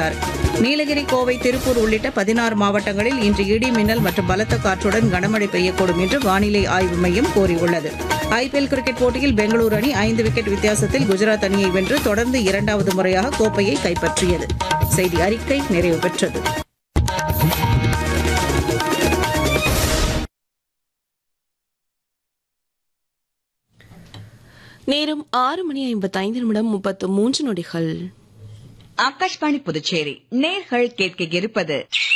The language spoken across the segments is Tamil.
நீலகிரி கோவை திருப்பூர் உள்ளிட்ட பதினாறு மாவட்டங்களில் இன்று இடி மின்னல் மற்றும் பலத்த காற்றுடன் கனமழை பெய்யக்கூடும் என்று வானிலை ஆய்வு மையம் கூறியுள்ளது ஐபிஎல் கிரிக்கெட் போட்டியில் பெங்களூரு அணி ஐந்து விக்கெட் வித்தியாசத்தில் குஜராத் அணியை வென்று தொடர்ந்து இரண்டாவது முறையாக கோப்பையை கைப்பற்றியது செய்தி அறிக்கை நிறைவு பெற்றது நேரம் ஆறு மணி ஐம்பத்தைந்து நிமிடம் முப்பத்து மூன்று நொடிகள் ஆகாஷ்வாணி புதுச்சேரி நேர்கள் கேட்க இருப்பது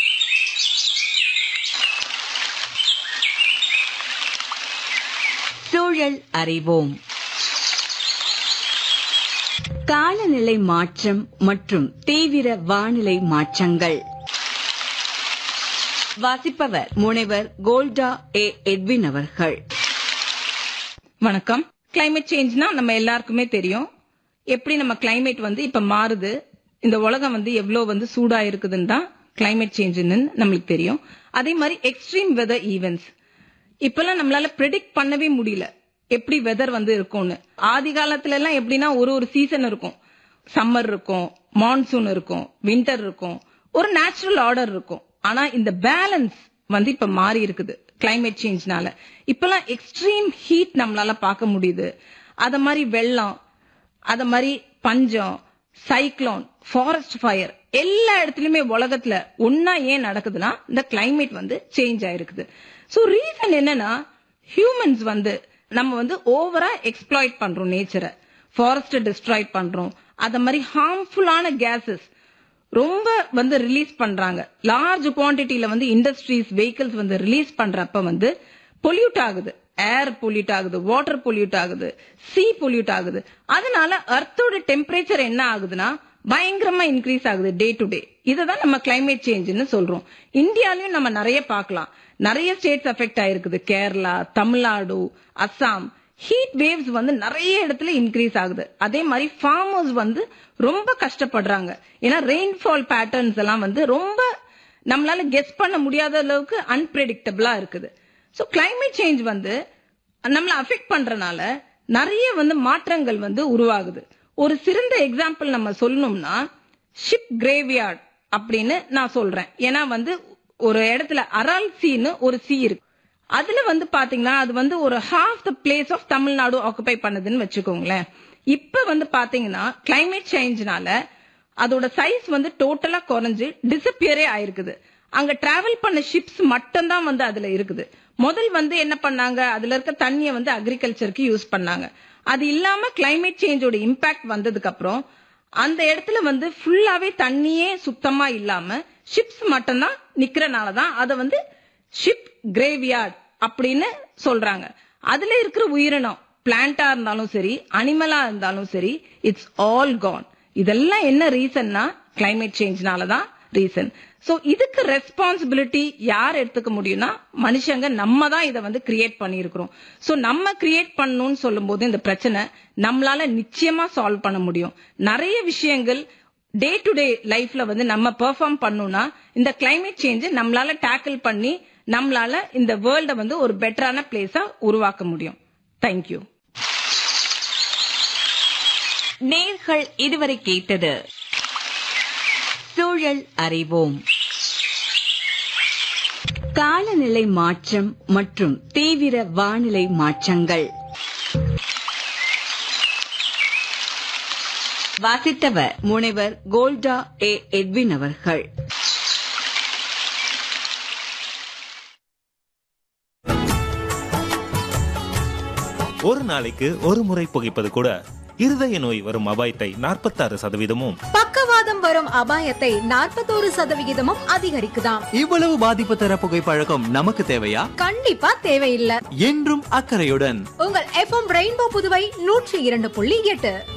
சூழல் அறிவோம் காலநிலை மாற்றம் மற்றும் தீவிர வானிலை மாற்றங்கள் வாசிப்பவர் முனைவர் கோல்டா ஏ எட்வின் அவர்கள் வணக்கம் climate சேஞ்ச்னா நம்ம எல்லாருக்குமே தெரியும் எப்படி நம்ம climate வந்து இப்ப மாறுது இந்த உலகம் வந்து எவ்வளவு வந்து சூடா இருக்குதுன்னு தான் climate சேஞ்சுன்னு நம்மளுக்கு தெரியும் அதே மாதிரி எக்ஸ்ட்ரீம் வெதர் ஈவெண்ட்ஸ் இப்பெல்லாம் நம்மளால ப்ரெடிக்ட் பண்ணவே முடியல எப்படி வெதர் வந்து இருக்கும்னு ஆதி காலத்துல எல்லாம் எப்படின்னா ஒரு ஒரு சீசன் இருக்கும் சம்மர் இருக்கும் மான்சூன் இருக்கும் வின்டர் இருக்கும் ஒரு நேச்சுரல் ஆர்டர் இருக்கும் ஆனா இந்த பேலன்ஸ் வந்து இப்ப மாறி இருக்குது climate சேஞ்ச்னால இப்பெல்லாம் எக்ஸ்ட்ரீம் ஹீட் நம்மளால பார்க்க முடியுது அத மாதிரி வெள்ளம் அத மாதிரி பஞ்சம் சைக்ளோன் ஃபாரஸ்ட் ஃபயர் எல்லா இடத்துலயுமே உலகத்துல ஒன்னா ஏன் நடக்குதுன்னா இந்த climate வந்து சேஞ்ச் ஆயிருக்குது சோ ரீசன் என்னன்னா ஹியூமன்ஸ் வந்து நம்ம வந்து ஓவரா எக்ஸ்ப்ளாய்ட் பண்றோம் நேச்சரை ஃபாரஸ்ட் டிஸ்ட்ராய் பண்றோம் அத மாதிரி ஹார்ம்ஃபுல்லான கேசஸ் ரொம்ப வந்து ரிலீஸ் பண்றாங்க லார்ஜ் குவான்டிட்டில வந்து இண்டஸ்ட்ரீஸ் வெஹிக்கிள்ஸ் வந்து ரிலீஸ் பண்றப்ப வந்து பொல்யூட் ஆகுது ஏர் பொல்யூட் ஆகுது வாட்டர் பொல்யூட் ஆகுது சீ பொல்யூட் ஆகுது அதனால அர்த்தோட டெம்பரேச்சர் என்ன ஆகுதுன்னா பயங்கரமா இன்க்ரீஸ் ஆகுது டே டு டே இதுதான் நம்ம கிளைமேட் சேஞ்ச்னு சொல்றோம் இந்தியாலயும் நம்ம நிறைய பார்க்கலாம் நிறைய ஸ்டேட்ஸ் அஃபெக்ட் ஆயிருக்குது கேரளா தமிழ்நாடு அஸ்ஸாம் ஹீட் வேவ்ஸ் வந்து நிறைய இடத்துல இன்க்ரீஸ் ஆகுது அதே மாதிரி ஃபார்மர்ஸ் வந்து ரொம்ப கஷ்டப்படுறாங்க ஏன்னா ரெயின்ஃபால் பேட்டர்ன்ஸ் எல்லாம் வந்து ரொம்ப நம்மளால கெஸ் பண்ண முடியாத அளவுக்கு அன்பிரடிக்டபிளா இருக்குது ஸோ கிளைமேட் சேஞ்ச் வந்து நம்மள அஃபெக்ட் பண்றனால நிறைய வந்து மாற்றங்கள் வந்து உருவாகுது ஒரு சிறந்த எக்ஸாம்பிள் நம்ம சொல்லணும்னா ஷிப் கிரேவியார்ட் அப்படின்னு நான் சொல்றேன் ஏன்னா வந்து ஒரு இடத்துல அரால் சீன்னு ஒரு சீ இருக்கு அதுல வந்து பாத்தீங்கன்னா அது வந்து ஒரு half the place of Tamil Nadu occupy பண்ணுதுன்னு வச்சுக்கோங்களேன் இப்ப வந்து பாத்தீங்கன்னா கிளைமேட் சேஞ்ச்னால அதோட சைஸ் வந்து டோட்டலா குறைஞ்சு டிசப்பியரே ஆயிருக்குது அங்க டிராவல் பண்ண ஷிப்ஸ் மட்டும்தான் வந்து அதுல இருக்குது முதல் வந்து என்ன பண்ணாங்க அதுல இருக்க தண்ணியை வந்து அக்ரிகல்ச்சருக்கு யூஸ் பண்ணாங்க அது இல்லாம கிளைமேட் சேஞ்சோட இம்பாக்ட் வந்ததுக்கு அப்புறம் அந்த இடத்துல வந்து ஃபுல்லாவே தண்ணியே சுத்தமா இல்லாம ஷிப்ஸ் மட்டும்தான் நிக்கிறனால தான் அதை வந்து ஷிப் கிரேவியார்ட் அப்படின்னு சொல்றாங்க அதுல இருக்கிற உயிரினம் பிளான்டா இருந்தாலும் சரி அனிமலா இருந்தாலும் சரி இட்ஸ் ஆல் கான் இதெல்லாம் என்ன ரீசன்னா கிளைமேட் சேஞ்ச்னால தான் ரீசன் சோ இதுக்கு ரெஸ்பான்சிபிலிட்டி யார் எடுத்துக்க முடியும்னா மனுஷங்க நம்ம தான் இதை வந்து கிரியேட் பண்ணியிருக்கிறோம் சோ நம்ம கிரியேட் பண்ணணும்னு சொல்லும்போது இந்த பிரச்சனை நம்மளால நிச்சயமா சால்வ் பண்ண முடியும் நிறைய விஷயங்கள் டே டு டே லைஃப்ல வந்து நம்ம பெர்ஃபார்ம் பண்ணணும்னா இந்த கிளைமேட் சேஞ்ச் நம்மளால டேக்கிள் பண்ணி நம்மளால இந்த வேர்ல்ட வந்து ஒரு பெட்டரான பிளேஸா உருவாக்க முடியும் தேங்க்யூ நேர்கள் இதுவரை கேட்டது சூழல் அறிவோம் காலநிலை மாற்றம் மற்றும் தீவிர வானிலை மாற்றங்கள் வாசித்தவர் முனைவர் கோல்டா ஏ எட்வின் அவர்கள் ஒரு நாளைக்கு ஒரு முறை புகைப்பது கூட இருதய நோய் வரும் அபாயத்தை நாற்பத்தாறு சதவீதமும் பக்கவாதம் வரும் அபாயத்தை நாற்பத்தோரு சதவிகிதமும் அதிகரிக்குதாம் இவ்வளவு பாதிப்பு தர புகைப்பழக்கம் நமக்கு தேவையா கண்டிப்பா தேவையில்லை என்றும் அக்கறையுடன் உங்கள் எஃப்எம் ரெயின்போ புதுவை நூற்றி இரண்டு புள்ளி எட்டு